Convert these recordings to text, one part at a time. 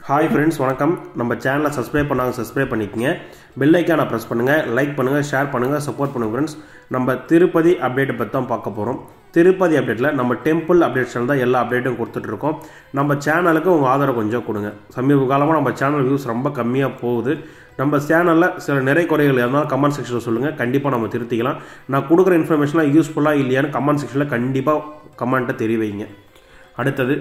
hi friends வணக்கம் நம்ம சேனலை சப்ஸ்கிரைப் பண்ணாங்க சப்ஸ்கிரைப் பண்ணிக்கங்க பெல் ஐக்கானை ப்ரெஸ் பண்ணுங்கள் லைக் பண்ணுங்கள் ஷேர் பண்ணுங்கள் சப்போர்ட் பண்ணுங்கள் ஃப்ரெண்ட்ஸ் நம்ம திருப்பதி அப்டேட்டை பற்றி தான் பார்க்க போகிறோம் திருப்பதி அப்டேட்டில் நம்ம டெம்பிள் அப்டேட் சேனல் தான் எல்லா அப்டேட்டும் கொடுத்துட்ருக்கோம் நம்ம சேனலுக்கு உங்கள் ஆதரவு கொஞ்சம் கொடுங்க சமீப காலமாக நம்ம சேனல் வியூஸ் ரொம்ப கம்மியாக போகுது நம்ம சேனலில் சில நிறை குறைகள் இருந்தாலும் கமெண்ட் செக்ஷனில் சொல்லுங்கள் கண்டிப்பாக நம்ம திருத்திக்கலாம் நான் கொடுக்குற இன்ஃபர்மேஷன்லாம் யூஸ்ஃபுல்லாக இல்லையான்னு கமெண்ட் செக்ஷனில் கண்டிப்பாக கமெண்ட்டை தெரிவிங்க அடுத்தது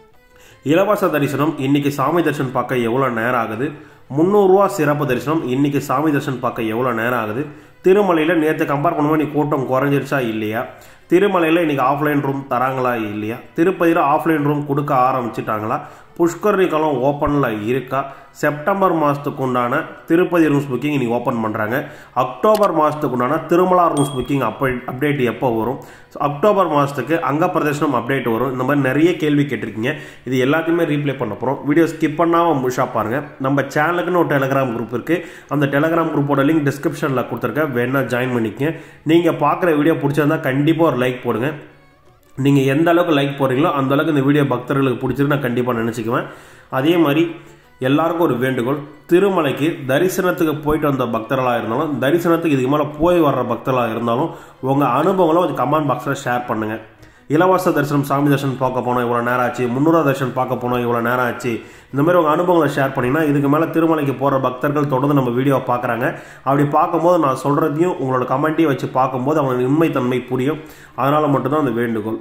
இலவச தரிசனம் இன்னைக்கு சாமி தரிசனம் பார்க்க எவ்வளோ நேரம் ஆகுது முந்நூறுரூவா சிறப்பு தரிசனம் இன்னைக்கு சாமி தரிசனம் பார்க்க எவ்வளோ நேரம் ஆகுது திருமலையில் நேற்று கம்பேர் பண்ணும்போது நீ கூட்டம் குறைஞ்சிருச்சா இல்லையா திருமலையில் இன்னைக்கு ஆஃப்லைன் ரூம் தராங்களா இல்லையா திருப்பதியில் ஆஃப்லைன் ரூம் கொடுக்க ஆரம்பிச்சிட்டாங்களா புஷ்கரணி காலம் ஓப்பனில் இருக்கா செப்டம்பர் மாதத்துக்கு உண்டான திருப்பதி ரூம்ஸ் புக்கிங் இன்னைக்கு ஓப்பன் பண்ணுறாங்க அக்டோபர் மாதத்துக்கு உண்டான திருமலா ரூம்ஸ் புக்கிங் அப்ப அப்டேட் எப்போ வரும் So, அக்டோபர் மாதத்துக்கு அங்க பிரதேசனம் அப்டேட் வரும் இந்த மாதிரி நிறைய கேள்வி கேட்டிருக்கீங்க இது எல்லாத்தையுமே ரீப்ளே பண்ண போகிறோம் வீடியோ ஸ்கிப் பண்ணாமல் முழுஷா பாருங்க நம்ம சேனலுக்குன்னு ஒரு டெலகிராம் குரூப் இருக்குது அந்த டெலகிராம் குரூப்போட லிங்க் டிஸ்கிரிப்ஷனில் கொடுத்துருக்கேன் வேணா ஜாயின் பண்ணிக்கங்க நீங்கள் பார்க்குற வீடியோ பிடிச்சிருந்தா கண்டிப்பாக ஒரு லைக் போடுங்க நீங்கள் எந்த அளவுக்கு லைக் போடுறீங்களோ அந்த அளவுக்கு இந்த வீடியோ பக்தர்களுக்கு பிடிச்சிருக்கு நான் கண்டிப்பாக நினச்சிக்குவேன் அதே மாதிரி எல்லாருக்கும் ஒரு வேண்டுகோள் திருமலைக்கு தரிசனத்துக்கு போயிட்டு வந்த பக்தர்களாக இருந்தாலும் தரிசனத்துக்கு இதுக்கு மேலே போய் வர்ற பக்தர்களாக இருந்தாலும் உங்கள் அனுபவங்களை கொஞ்சம் கமெண்ட் பாக்ஸில் ஷேர் பண்ணுங்கள் இலவச தரிசனம் சாமி தரிசனம் பார்க்க போனோம் இவ்வளோ நேரம் ஆச்சு முன்னூறு தரிசனம் பார்க்க போனோம் இவ்வளோ நேரம் ஆச்சு இந்த மாதிரி உங்கள் அனுபவங்களை ஷேர் பண்ணிங்கன்னா இதுக்கு மேலே திருமலைக்கு போகிற பக்தர்கள் தொடர்ந்து நம்ம வீடியோ பார்க்குறாங்க அப்படி பார்க்கும்போது நான் சொல்கிறதையும் உங்களோட கமெண்ட்டையும் வச்சு பார்க்கும்போது அவங்களுக்கு உண்மைத்தன்மை புரியும் அதனால் மட்டும்தான் அந்த வேண்டுகோள்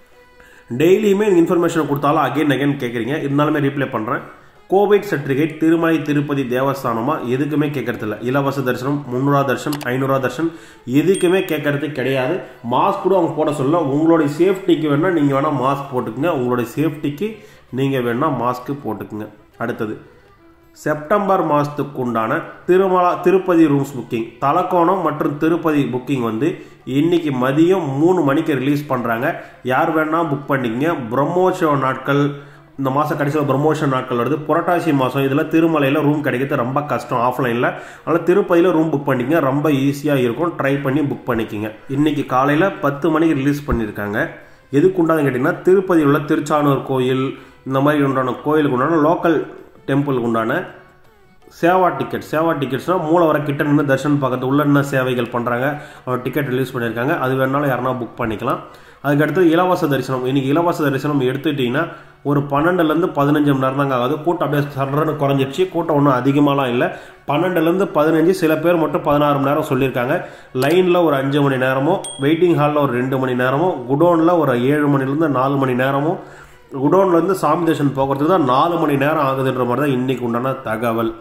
டெய்லியுமே இன்ஃபர்மேஷன் கொடுத்தாலும் அகைன் அகைன் கேட்குறீங்க இருந்தாலுமே ரீப்ளை பண்ணுறேன் கோவிட் சர்டிஃபிகேட் திருமலை திருப்பதி தேவஸ்தானமா எதுக்குமே கேட்கறது இல்லை இலவச தரிசனம் முந்நூறுவா தரிசனம் ஐநூறுரூவா தரிசனம் எதுக்குமே கேட்கறது கிடையாது மாஸ்க் கூட அவங்க போட சொல்ல உங்களுடைய சேஃப்டிக்கு வேணால் நீங்கள் வேணால் மாஸ்க் போட்டுக்குங்க உங்களுடைய சேஃப்டிக்கு நீங்கள் வேணால் மாஸ்க்கு போட்டுக்குங்க அடுத்தது செப்டம்பர் மாதத்துக்கு உண்டான திருமலா திருப்பதி ரூம்ஸ் புக்கிங் தலக்கோணம் மற்றும் திருப்பதி புக்கிங் வந்து இன்னைக்கு மதியம் மூணு மணிக்கு ரிலீஸ் பண்ணுறாங்க யார் வேணால் புக் பண்ணிக்கங்க பிரம்மோற்சவ நாட்கள் இந்த மாதம் கடைசியில் ப்ரமோஷன் நாட்கள் வருது புரட்டாசி மாதம் இதில் திருமலையில் ரூம் கிடைக்கிறது ரொம்ப கஷ்டம் ஆஃப்லைனில் அதனால் திருப்பதியில் ரூம் புக் பண்ணிக்கங்க ரொம்ப ஈஸியாக இருக்கும் ட்ரை பண்ணி புக் பண்ணிக்கங்க இன்னைக்கு காலையில் பத்து மணிக்கு ரிலீஸ் பண்ணியிருக்காங்க எதுக்கு உண்டானு கேட்டிங்கன்னா திருப்பதியில் உள்ள திருச்சானூர் கோயில் இந்த மாதிரி உண்டான கோயிலுக்கு உண்டான லோக்கல் டெம்பிளுக்கு உண்டான சேவா டிக்கெட் சேவா டிக்கெட்ஸ்னால் மூளை வர கிட்ட நின்று தர்ஷன் பார்க்கறது உள்ள என்ன சேவைகள் பண்ணுறாங்க அவர் டிக்கெட் ரிலீஸ் பண்ணியிருக்காங்க அது வேணாலும் யாருனா புக் பண்ணிக்கலாம் அதுக்கடுத்து இலவச தரிசனம் இன்னைக்கு இலவச தரிசனம் எடுத்துக்கிட்டிங்கன்னா ஒரு பன்னெண்டுலேருந்து பதினஞ்சு மணி நேரம் தாங்க ஆகுது கூட்டம் அப்படியே சர்றன்னு குறைஞ்சிருச்சு கூட்டம் ஒன்றும் அதிகமாகலாம் இல்லை பன்னெண்டுலேருந்து பதினஞ்சு சில பேர் மட்டும் பதினாறு மணி நேரம் சொல்லியிருக்காங்க லைனில் ஒரு அஞ்சு மணி நேரமோ வெயிட்டிங் ஹாலில் ஒரு ரெண்டு மணி நேரமோ குடோனில் ஒரு ஏழு மணிலேருந்து நாலு மணி நேரமோ குடோன்லேருந்து சாமி தர்ஷன் போகிறதுக்கு தான் நாலு மணி நேரம் ஆகுதுன்ற மாதிரி தான் இன்றைக்கி உண்டான தகவல்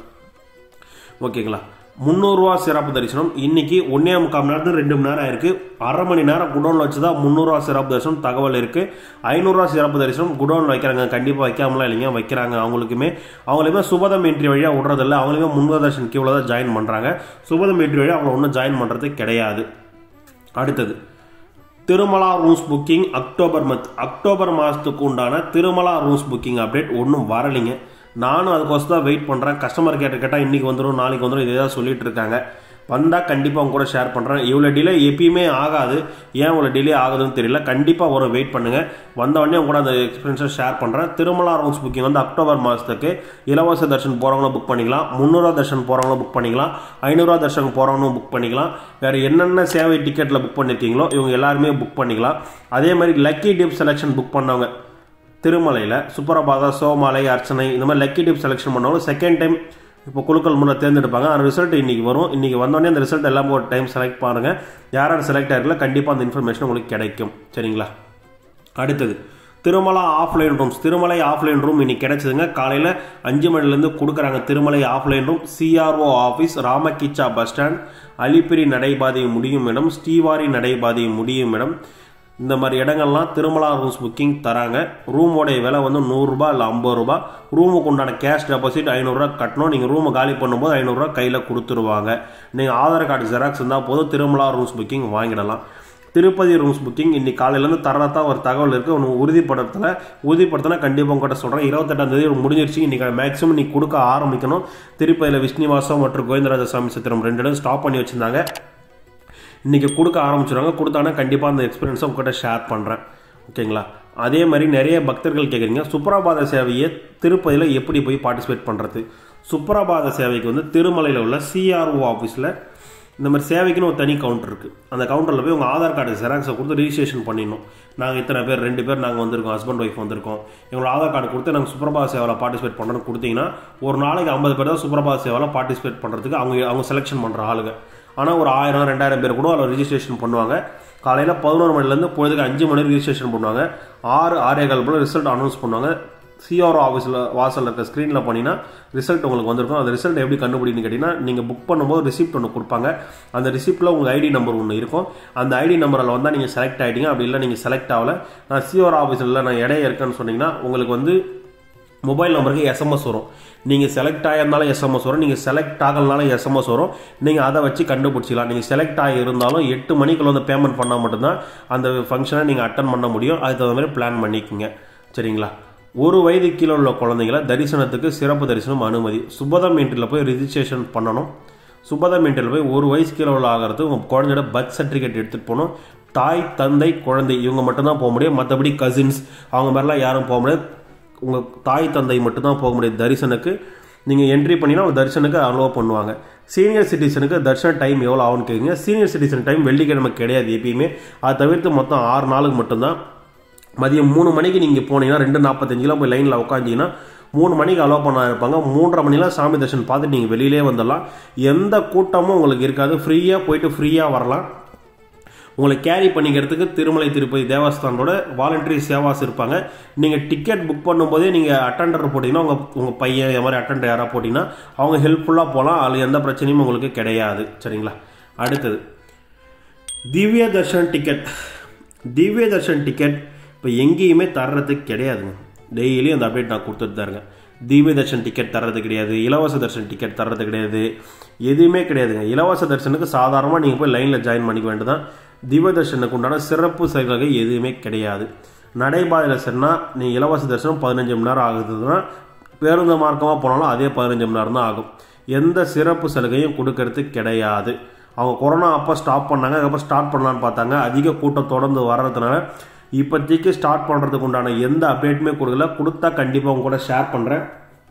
ஓகேங்களா முந்நூறுரூவா சிறப்பு தரிசனம் இன்னைக்கு ஒன்றே முக்கால் மணி நேரத்துக்கு ரெண்டு மணி நேரம் இருக்குது அரை மணி நேரம் குடோனில் வச்சு தான் முந்நூறுரூவா சிறப்பு தரிசனம் தகவல் இருக்குது ஐநூறுரூவா சிறப்பு தரிசனம் குடோனில் வைக்கிறாங்க கண்டிப்பாக வைக்காமலாம் இல்லைங்க வைக்கிறாங்க அவங்களுக்குமே அவங்களுமே சுபதம் என்ட்ரி வழியாக விட்றதில்ல அவங்களுமே முன்வ தர்ஷன் கியூவில் தான் ஜாயின் பண்ணுறாங்க சுபதம் என்ட்ரி வழியாக அவங்க ஒன்றும் ஜாயின் பண்ணுறது கிடையாது அடுத்தது Tirumala rooms booking October month October மாதத்துக்கு உண்டான திருமலா ரூம்ஸ் புக்கிங் அப்டேட் ஒன்றும் வரலைங்க நானும் அதுக்கோசம் தான் வெயிட் பண்ணுறேன் கஸ்டமர் கேட்ட கேட்டால் இன்றைக்கி வந்துடும் நாளைக்கு வந்துடும் இதே தான் சொல்லிட்டு இருக்காங்க வந்தால் கண்டிப்பாக அவங்க கூட ஷேர் பண்ணுறேன் இவ்வளோ டிலே எப்பயுமே ஆகாது ஏன் இவ்வளோ டிலே ஆகுதுன்னு தெரியல கண்டிப்பாக வரும் வெயிட் பண்ணுங்கள் வந்த உடனே அவங்க கூட அந்த எக்ஸ்பீரியன்ஸை ஷேர் பண்ணுறேன் திருமலா ரூம்ஸ் புக்கிங் வந்து அக்டோபர் மாதத்துக்கு இலவச தர்ஷன் போகிறவங்களும் புக் பண்ணிக்கலாம் முந்நூறுவா தர்ஷன் போகிறவங்களும் புக் பண்ணிக்கலாம் ஐநூறுரூவா தர்ஷன் போகிறவங்களும் புக் பண்ணிக்கலாம் வேறு என்னென்ன சேவை டிக்கெட்டில் புக் பண்ணியிருக்கீங்களோ இவங்க எல்லாருமே புக் பண்ணிக்கலாம் அதே மாதிரி லக்கி டிப் செலெக்ஷன் புக் பண்ணவங்க திருமலையில் சுப்பரபாதா சோமாலை அர்ச்சனை இந்த மாதிரி லக்கி டிப் செலெக்ஷன் பண்ணவங்க செகண்ட் டைம் இப்போ குழுக்கள் முன்னே தேர்ந்தெடுப்பாங்க அந்த ரிசல்ட் இன்றைக்கி வரும் இன்றைக்கி வந்தோடனே அந்த ரிசல்ட் எல்லாம் ஒரு டைம் செலக்ட் பாருங்கள் யார் யார் செலக்ட் ஆகிருக்கல கண்டிப்பாக அந்த இன்ஃபர்மேஷன் உங்களுக்கு கிடைக்கும் சரிங்களா அடுத்தது Tirumala offline rooms Tirumala offline room இன்னைக்கு கிடைச்சதுங்க காலையில் அஞ்சு மணிலேருந்து கொடுக்குறாங்க Tirumala offline room CRO office Rambagicha bus stand Alipiri நடைபாதை முடியும் இடம் ஸ்ரீவாரி நடைபாதை முடியும் இடம் இந்த மாதிரி இடங்கள்லாம் திருமலா ரூம்ஸ் புக்கிங் தராங்க ரூமோடைய விலை வந்து நூறுரூபா இல்லை ஐம்பது ரூபா ரூமுக்கு உண்டான கேஷ் டெபாசிட் ஐநூறுரூவா கட்டணும் நீங்கள் ரூமை காலி பண்ணும்போது ஐநூறுரூவா கையில் கொடுத்துருவாங்க நீங்கள் ஆதார் கார்டு ஜெராக்ஸ் இருந்தால் போதும் திருமலா ரூம்ஸ் புக்கிங் வாங்கிடலாம் திருப்பதி ரூம்ஸ் புக்கிங் இன்னைக்கு காலையிலேருந்து தரதான் ஒரு தகவல் இருக்குது ஒன்று உறுதிப்படுத்தல உறுதிப்படுத்தினா கண்டிப்பாக உங்கள்கிட்ட சொல்கிறேன் இருபத்தெட்டாம் தேதி முடிஞ்சிருச்சு இன்றைக்கி மேக்ஸிமம் நீ கொடுக்க ஆரம்பிக்கணும் திருப்பதியில் விஷ்ணுவாசம் மற்றும் கோவிந்தராஜ சாமி சித்திரம் ரெண்டு இடம் ஸ்டாப் பண்ணி வச்சுருந்தாங்க இன்றைக்கி கொடுக்க ஆரம்பிச்சிடுவாங்க கொடுத்தாங்கன்னா கண்டிப்பாக அந்த எக்ஸ்பீரியன்ஸை உங்கள்கிட்ட ஷேர் பண்ணுறேன் ஓகேங்களா அதே மாதிரி நிறைய பக்தர்கள் கேட்குறீங்க சுப்ரபாத சேவையை திருப்பதியில் எப்படி போய் பார்ட்டிசிபேட் பண்ணுறது சுப்ரபாத சேவைக்கு வந்து திருமலையில் உள்ள சிஆர்ஓ ஆஃபீஸில் இந்த மாதிரி சேவைக்குன்னு ஒரு தனி கவுண்டர் இருக்குது அந்த கவுண்டரில் போய் உங்கள் ஆதார் கார்டு ஜெராக்ஸை கொடுத்து ரிஜிஸ்ட்ரேஷன் பண்ணிடணும் நாங்கள் இத்தனை பேர் ரெண்டு பேர் நாங்கள் வந்திருக்கோம் ஹஸ்பண்ட் ஒய்ஃப் வந்திருக்கோம் எங்களோட ஆதார் கார்டு கொடுத்து நாங்கள் சுப்ரபாத சேவையில் பார்ட்டிசிபேட் பண்ணுறோன்னு கொடுத்தீங்கன்னா ஒரு நாளைக்கு ஐம்பது பேர் தான் சுப்ரபாத சேவையில் பார்ட்டிசிபேட் பண்ணுறதுக்கு அவங்க அவங்க செலெக்ஷன் பண்ணுற ஆளுங்க ஆனால் ஒரு ஆயிரம் ரெண்டாயிரம் பேர் கூட அதில் ரிஜிஸ்ட்ரேஷன் பண்ணுவாங்க காலையில் பதினோரு மணிலேருந்து பொழுதுக்கு அஞ்சு மணி ரிஜிஸ்ட்ரேஷன் பண்ணுவாங்க ஆறு ஆறே கால் போல் ரிசல்ட் அனௌன்ஸ் பண்ணுவாங்க சிஆர்ஓ ஆஃபீஸில் வாசலில் இருக்க ஸ்க்ரீனில் பண்ணினா ரிசல்ட் உங்களுக்கு வந்திருக்கும் அந்த ரிசல்ட் எப்படி கண்டுபிடின்னு கேட்டிங்கன்னா நீங்கள் புக் பண்ணும்போது ரிசிப்ட் ஒன்று கொடுப்பாங்க அந்த ரிசிப்ட்டில் உங்கள் ஐடி நம்பர் ஒன்று இருக்கும் அந்த ஐடி நம்பரில் வந்தால் நீங்கள் செலக்ட் ஆகிட்டீங்க அப்படி இல்லை நீங்கள் செலக்ட் ஆகல நான் சிஆர்ஓ ஆஃபீஸில் நான் இடையே இருக்கேன்னு சொன்னீங்கன்னா உங்களுக்கு வந்து மொபைல் நம்பருக்கு எஸ்எம்எஸ் வரும் நீங்கள் செலக்ட் ஆகியிருந்தாலும் எஸ்எம்எஸ் வரும் நீங்கள் செலக்ட் ஆகலனாலும் எஸ்எம்எஸ் வரும் நீங்கள் அதை வச்சு கண்டுபிடிச்சிக்கலாம் நீங்கள் செலக்ட் ஆகி இருந்தாலும் எட்டு மணிக்குள்ள வந்து பேமெண்ட் பண்ணால் மட்டும்தான் அந்த ஃபங்க்ஷனை நீங்கள் அட்டன் பண்ண முடியும் அதுக்கு தகுந்த மாதிரி பிளான் பண்ணிக்கோங்க சரிங்களா ஒரு வயது கீழே உள்ள குழந்தைங்களை தரிசனத்துக்கு சிறப்பு தரிசனம் அனுமதி சுபதம் என்ட்ரியில் போய் ரிஜிஸ்ட்ரேஷன் பண்ணணும் சுபதம் என்ட்ரியில் போய் ஒரு வயசு கீழே உள்ள ஆகிறது உங்கள் குழந்தையோட பர்த் சர்டிஃபிகேட் எடுத்துகிட்டு போகணும் தாய் தந்தை குழந்தை இவங்க மட்டும்தான் போக முடியும் மற்றபடி கசின்ஸ் அவங்க மாதிரிலாம் யாரும் போக முடியாது உங்கள் தாய் தந்தை மட்டும்தான் போக முடியும் தரிசனுக்கு நீங்கள் என்ட்ரி பண்ணினா அவங்க தரிசனுக்கு அலோவ் பண்ணுவாங்க சீனியர் சிட்டிசனுக்கு தர்ஷன டைம் எவ்வளோ ஆகும்னு கேட்குங்க சீனியர் சிட்டிசன் டைம் வெள்ளிக்கிழமை கிடையாது எப்பயுமே அதை தவிர்த்து மொத்தம் ஆறு நாளுக்கு மட்டும்தான் மதியம் மூணு மணிக்கு நீங்கள் போனீங்கன்னா ரெண்டு நாற்பத்தஞ்சுலாம் போய் லைனில் உட்காந்திங்கன்னா மூணு மணிக்கு அலோவ் பண்ண இருப்பாங்க மூன்றரை மணிலாம் சாமி தர்ஷன் பார்த்துட்டு நீங்கள் வெளியிலே வந்துடலாம் எந்த கூட்டமும் உங்களுக்கு இருக்காது ஃப்ரீயாக போயிட்டு ஃப்ரீயாக வரலாம் உங்களை கேரி பண்ணிக்கிறதுக்கு திருமலை திருப்பதி தேவஸ்தானோட வாலண்டரி சேவாஸ் இருப்பாங்க நீங்கள் டிக்கெட் புக் பண்ணும்போதே நீங்கள் அட்டண்டர் போட்டிங்கன்னா உங்கள் உங்கள் பையன் இது மாதிரி அட்டண்டர் யாராக போட்டிங்கன்னா அவங்க ஹெல்ப்ஃபுல்லாக போகலாம் அதில் எந்த பிரச்சனையும் உங்களுக்கு கிடையாது சரிங்களா அடுத்தது திவ்ய தர்ஷன் டிக்கெட் திவ்ய தர்ஷன் டிக்கெட் இப்போ எங்கேயுமே தர்றதுக்கு கிடையாதுங்க டெய்லி அந்த அப்டேட் நான் கொடுத்துட்டு தான் இருக்கேன் திவ்ய தர்ஷன் டிக்கெட் தர்றது கிடையாது இலவச தர்ஷன் டிக்கெட் தர்றது கிடையாது எதுவுமே கிடையாதுங்க இலவச தர்ஷனுக்கு சாதாரணமாக நீங்கள் போய் லைனில் ஜாயின் பண்ணிக்க வேண்டியதான் திவ்ய தர்ஷனுக்கு உண்டான சிறப்பு சலுகை எதுவுமே கிடையாது நடைபாதையில் சொன்னால் நீ இலவச தரிசனம் பதினஞ்சு மணி நேரம் ஆகுதுன்னா பேருந்து மார்க்கமாக போனாலும் அதே பதினஞ்சு மணி நேரம் தான் ஆகும் எந்த சிறப்பு சலுகையும் கொடுக்கறது கிடையாது அவங்க கொரோனா அப்போ ஸ்டாப் பண்ணாங்க அதுக்கப்புறம் ஸ்டார்ட் பண்ணலான்னு பார்த்தாங்க அதிக கூட்டம் தொடர்ந்து வர்றதுனால இப்போதைக்கு ஸ்டார்ட் பண்ணுறதுக்கு உண்டான எந்த அப்டேட்டுமே கொடுக்கல கொடுத்தா கண்டிப்பாக உங்க கூட ஷேர் பண்ணுறேன்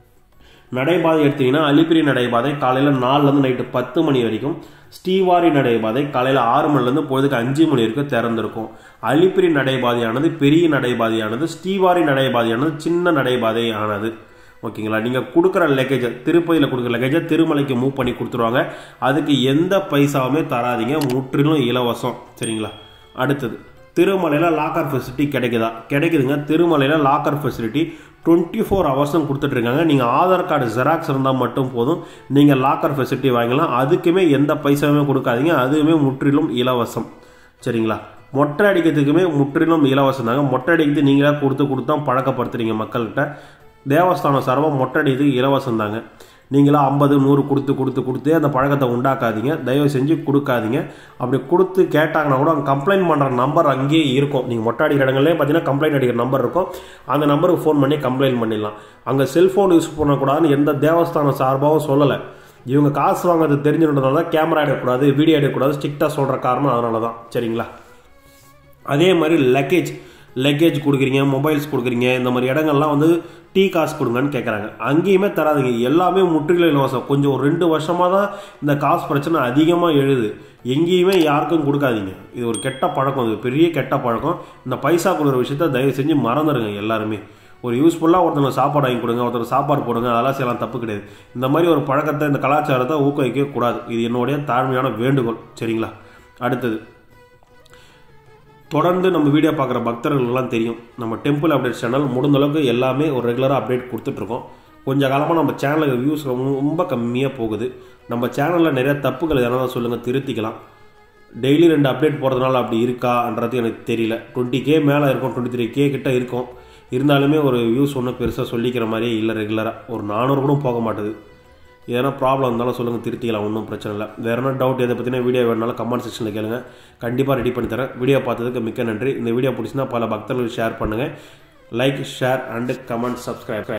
நடைபாதை எடுத்தீங்கன்னா அலிப்பிரி நடைபாதை காலையில் நாலுலேருந்து நைட்டு பத்து மணி வரைக்கும் ஸ்ரீவாரி நடைபாதை காலையில் ஆறு மணிலேருந்து பொழுதுக்கு அஞ்சு மணி வரைக்கும் திறந்திருக்கும் அலிப்பிரி நடைபாதையானது பெரிய நடைபாதையானது ஸ்ரீவாரி நடைபாதையானது சின்ன நடைபாதையானது ஓகேங்களா நீங்கள் கொடுக்குற லக்கேஜை திருப்பதியில் கொடுக்குற லக்கேஜை திருமலைக்கு மூவ் பண்ணி கொடுத்துருவாங்க அதுக்கு எந்த பைசாவுமே தராதீங்க முற்றிலும் இலவசம் சரிங்களா அடுத்தது திருமலையில் லாக்கர் ஃபெசிலிட்டி கிடைக்குதா கிடைக்குதுங்க திருமலையில் லாக்கர் ஃபெசிலிட்டி டுவெண்ட்டி ஃபோர் ஹவர்ஸும் கொடுத்துட்ருக்காங்க நீங்கள் ஆதார் கார்டு ஜெராக்ஸ் இருந்தால் மட்டும் போதும் நீங்கள் லாக்கர் ஃபெசிலிட்டி வாங்கிக்கலாம் அதுக்குமே எந்த பைசாவுமே கொடுக்காதீங்க அதுவுமே முற்றிலும் இலவசம் சரிங்களா மொட்டை அடிக்கிறதுக்குமே முற்றிலும் இலவசம் தாங்க மொட்டை அடிக்கிறது நீங்களே கொடுத்து கொடுத்து தான் பழக்கப்படுத்துறீங்க மக்கள்கிட்ட தேவஸ்தானம் சார்பாக மொட்டை அடிக்கிறதுக்கு இலவசம் தாங்க நீங்களாம் ஐம்பது நூறு கொடுத்து கொடுத்து கொடுத்து அந்த பழக்கத்தை உண்டாக்காதீங்க தயவு செஞ்சு கொடுக்காதீங்க அப்படி கொடுத்து கேட்டாங்கன்னா கூட அவங்க கம்ப்ளைண்ட் பண்ணுற நம்பர் அங்கேயே இருக்கும் நீங்கள் மொட்டை அடிக்கிற இடங்களே பார்த்தீங்கன்னா கம்ப்ளைண்ட் அடிக்கிற நம்பர் இருக்கும் அந்த நம்பருக்கு ஃபோன் பண்ணி கம்ப்ளைண்ட் பண்ணிடலாம் அங்கே செல்ஃபோன் யூஸ் பண்ணக்கூடாதுன்னு எந்த தேவஸ்தானம் சார்பாகவும் சொல்லலை இவங்க காசு வாங்குறது தெரிஞ்சுன்றதுனால தான் கேமரா எடுக்கக்கூடாது வீடியோ எடுக்கக்கூடாது ஸ்ட்ரிக்டாக சொல்கிற காரணம் அதனால தான் சரிங்களா அதே மாதிரி லக்கேஜ் லக்கேஜ் கொடுக்குறீங்க மொபைல்ஸ் கொடுக்குறீங்க இந்த மாதிரி இடங்கள்லாம் வந்து டீ காசு கொடுங்கன்னு கேட்குறாங்க அங்கேயுமே தராதுங்க எல்லாமே முற்றிலும் இலவசம் கொஞ்சம் ஒரு ரெண்டு வருஷமாக தான் இந்த காசு பிரச்சனை அதிகமாக எழுது எங்கேயுமே யாருக்கும் கொடுக்காதீங்க இது ஒரு கெட்ட பழக்கம் இது பெரிய கெட்ட பழக்கம் இந்த பைசா கொடுக்குற விஷயத்த தயவு செஞ்சு மறந்துடுங்க எல்லாருமே ஒரு யூஸ்ஃபுல்லாக ஒருத்தங்க சாப்பாடு வாங்கி கொடுங்க ஒருத்தர் சாப்பாடு போடுங்க அதெல்லாம் செய்யலாம் தப்பு கிடையாது இந்த மாதிரி ஒரு பழக்கத்தை இந்த கலாச்சாரத்தை ஊக்குவிக்கவே கூடாது இது என்னுடைய தாழ்மையான வேண்டுகோள் சரிங்களா அடுத்தது தொடர்ந்து நம்ம வீடியோ பார்க்குற பக்தர்களுக்கெல்லாம் தெரியும் நம்ம டெம்பிள் அப்டேட் சேனல் முடிந்த அளவுக்கு எல்லாமே ஒரு ரெகுலராக அப்டேட் கொடுத்துட்ருக்கோம் கொஞ்ச காலமாக நம்ம சேனலுக்கு வியூஸ் ரொம்ப கம்மியாக போகுது நம்ம சேனலில் நிறைய தப்புகள் எதனா சொல்லுங்கள் திருத்திக்கலாம் டெய்லி ரெண்டு அப்டேட் போகிறதுனால அப்படி இருக்கான்றது எனக்கு தெரியல டுவெண்ட்டி கே மேலே இருக்கும் டுவெண்ட்டி த்ரீ கே கிட்ட இருக்கும் இருந்தாலுமே ஒரு வியூஸ் ஒன்றும் பெருசாக சொல்லிக்கிற மாதிரியே இல்லை ரெகுலராக ஒரு நானூறு கூட போக மாட்டுது எதனா ப்ராப்ளம் இருந்தாலும் சொல்லுங்கள் திருத்திக்கலாம் ஒன்றும் பிரச்சனை இல்லை வேறு என்ன டவுட் எதை பற்றின வீடியோ வேணாலும் கமெண்ட் செக்ஷனில் கேளுங்க கண்டிப்பாக ரெடி பண்ணி தரேன் வீடியோ பார்த்ததுக்கு மிக்க நன்றி இந்த வீடியோ பிடிச்சினா பல பக்தர்களுக்கு ஷேர் பண்ணுங்கள் like share and comment subscribe